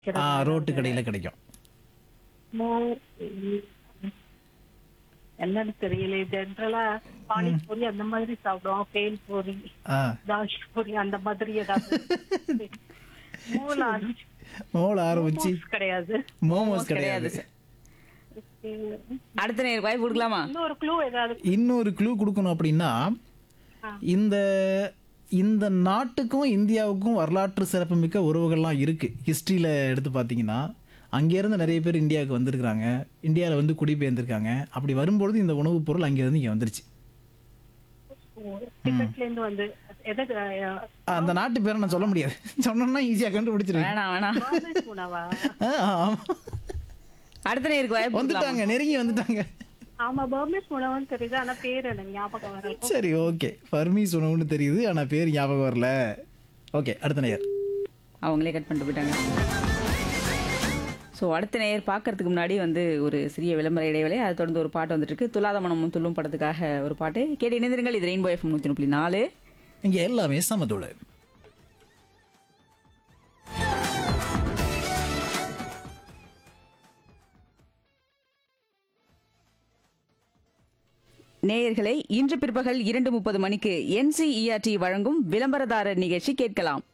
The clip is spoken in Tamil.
ஆ ரோட்டு கடையில் கிடைக்கும் மோ- என்னன்னு தெரியல ஜென்ரலா பானிபூரி அந்த மாதிரி சாப்பிடுவோம் பேல் பூரி ஆ தாஷ் பூரி அந்த மாதிரி ஏதாவது மூல மோள ஆரம்பிச்சு கிடையாது மோமோஸ் கிடையாது சார் அடுத்த நேரம் வாய்ப்பு கொடுக்கலாமா இன்னொரு க்ளூ ஏதாவது இன்னொரு க்ளூ கொடுக்கணும் அப்படின்னா இந்த இந்த நாட்டுக்கும் இந்தியாவுக்கும் வரலாற்று சிறப்புமிக்க உறவுகள்லாம் இருக்கு ஹிஸ்ட்ரியில் எடுத்து பார்த்தீங்கன்னா அங்கேருந்து நிறைய பேர் இந்தியாவுக்கு வந்திருக்கிறாங்க இந்தியாவில் வந்து குடிபெயர்ந்திருக்காங்க அப்படி வரும்பொழுது இந்த உணவுப் பொருள் அங்கேருந்து இங்கே வந்துருச்சு டிக்கெட்ல இருந்து வந்து எதை ஆ, அந்த நாட்டு பேரை நான் சொல்ல முடியாது சொன்னோம்னா ஈஸியாக கண்டுபிடிச்சிருவேன் வேணாம் வேணாம் Burmese உணவா ஆ, ஆமா. அடுத்த நேருக்கு வாய்ப்பு கொடுக்கலாமா வந்துட்டாங்க நெருங்கி வந்துட்டாங்க ஆமா பர்மேஸ் உணவுன்னு தெரியுது ஆனா பேர் எனக்கு ஞாபகம் வரல சரி ஓகே ஃபர்மீஸ் உணவுன்னு தெரியுது ஆனால் பேர் ஞாபகம் வரல ஓகே அடுத்த நேயர் அவங்களே கட் பண்ணிட்டு போயிட்டாங்க ஸோ அடுத்த நேயர் பார்க்கறதுக்கு முன்னாடி வந்து ஒரு சிறிய விளம்பர இடைவேளை அதை தொடர்ந்து ஒரு பாட்டு வந்துட்டு இருக்கு துலாத மனமும் துள்ளும் படத்துக்காக ஒரு பாட்டு கேட்டு இணைந்திருங்கள் இது ரெயின்போ எஃப்எம் நூற்றி புள்ளி நாலு இங்கே எல்லாமே சமதோடு நேயர்களை இன்று பிற்பகல் இரண்டு முப்பது மணிக்கு என்சிஇஆர்டி வழங்கும் விளம்பரதாரர் நிகழ்ச்சி கேட்கலாம்